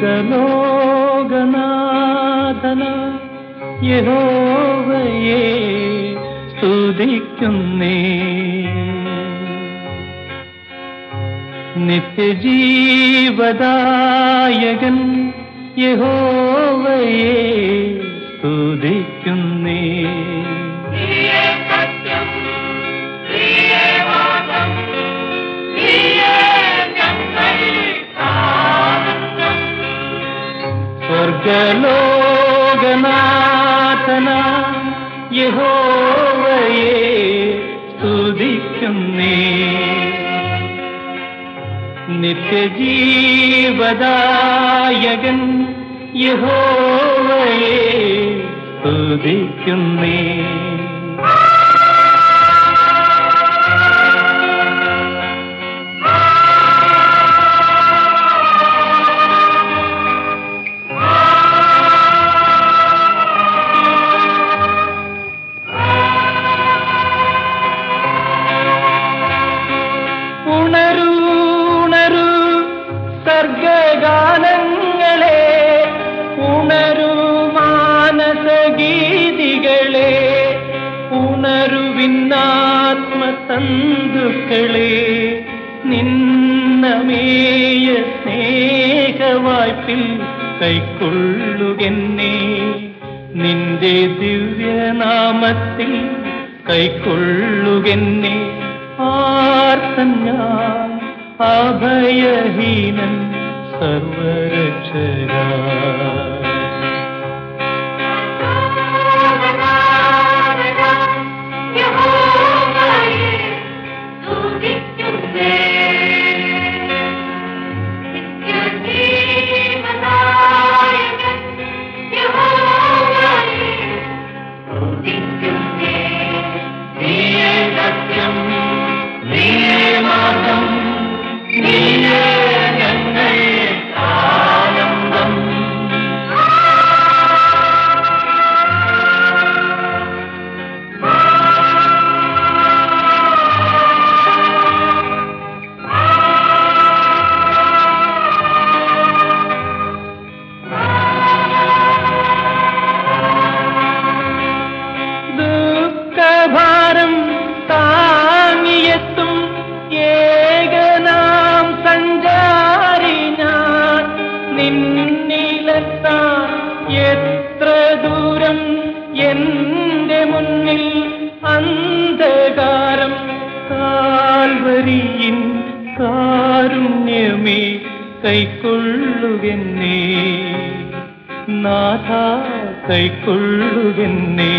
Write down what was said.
സ്വർഗലോകനാഥന യഹോവയെ സ്തുതിക്കുന്നേ നിത്യജീവദായകൻ യഹോവയെ സ്തുതിക്കുന്നേ സ്വർഗലോകനാഥന യഹോവയെ സ്തുതിക്കുന്നേ നിത്യജീവദായകൻ യഹോവയെ സ്തുതിക്കുന്നേ ഉണരൂ ഉണരൂ സർഗഗാനങ്ങളെ ഉണരൂ മാനസഗീതികളെ ഉണരുവിന്നാത്മതന്തുക്കളെ നിന്നമേയ സ്നേഹവായ്പിൽ കൈക്കൊള്ളുകെന്നെ നിന്റെ ദിവ്യനാമത്തിൽ കൈക്കൊള്ളുകെന്നെ ആർത്തൻ ഞാൻ അഭയഹീനൻ സർവരക്ഷക നീയേ സത്യം നീയേ മാർഗം നീയേ ഞങ്ങൾ ആനന്ദം ദുഃഖഭാരം താങ്ങിയെത്തും ഏകനാം സഞ്ചാരി ഞാൻ നിന്നിലെത്താൻ എത്ര ദൂരം എന്റെ മുന്നിൽ അന്ധകാരം കാൽവരിയിൻ കാരുണ്യമേ കൈക്കൊള്ളുകെന്നേ നാഥ കൈക്കൊള്ളുകെന്നേ